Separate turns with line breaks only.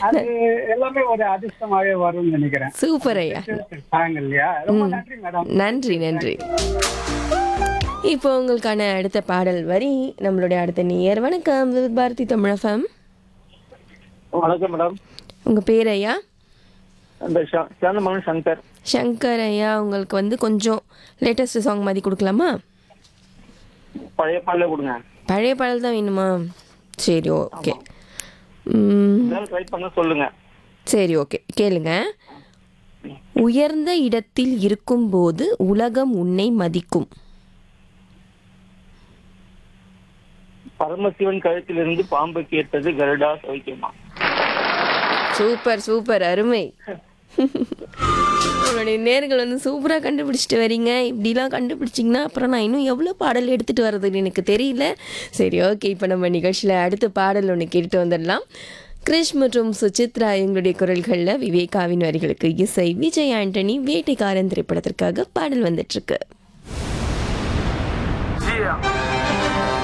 அது எல்லாமே ஒரு அதிர்ஷ்டமாவே வரும்னு நினைக்கிறேன்
சூப்பர் ஐயா
சாங் இல்லையா ரொம்ப நன்றி மேடம்
நன்றி நன்றி இப்போ உங்களுக்கான அடுத்த பாடல் வரி நம்மளுடைய அடுத்த நேயர் வணக்கம் விவித் பாரதி தமிழகம்
வணக்கம் மேடம்
உங்க பேர் ஐயா
இந்த சேர்ந்த மகன் சங்கர்
சங்கர் ஐயா உங்களுக்கு வந்து கொஞ்சம் லேட்டஸ்ட் சாங் மாதிரி கொடுக்கலாமா
பழைய பாடலே கொடுங்க
பழைய பாடல் தான் வேணுமா சரி ஓகே
ட்ரை பண்ண சொல்லுங்க
சரி ஓகே கேளுங்க உயர்ந்த இடத்தில் இருக்கும்போது உலகம் உன்னை மதிக்கும்
பரமசிவன் கழுத்திலிருந்து பாம்பு கேட்டது கருடா சௌக்கியமா
சூப்பர் சூப்பர் அருமை உங்களுடைய நேர்கள் வந்து சூப்பராக கண்டுபிடிச்சிட்டு வரீங்க இப்படிலாம் கண்டுபிடிச்சிங்கன்னா அப்புறம் நான் இன்னும் எவ்வளோ பாடல் எடுத்துகிட்டு வர்றதுன்னு எனக்கு தெரியல சரி ஓகே இப்போ நம்ம நிகழ்ச்சியில் அடுத்த பாடல் ஒன்று கேட்டுட்டு வந்துடலாம் கிரிஷ் மற்றும் சுசித்ரா எங்களுடைய குரல்களில் விவேகாவின் வரிகளுக்கு இசை விஜய் ஆண்டனி வேட்டைக்காரன் திரைப்படத்திற்காக பாடல் வந்துட்டுருக்கு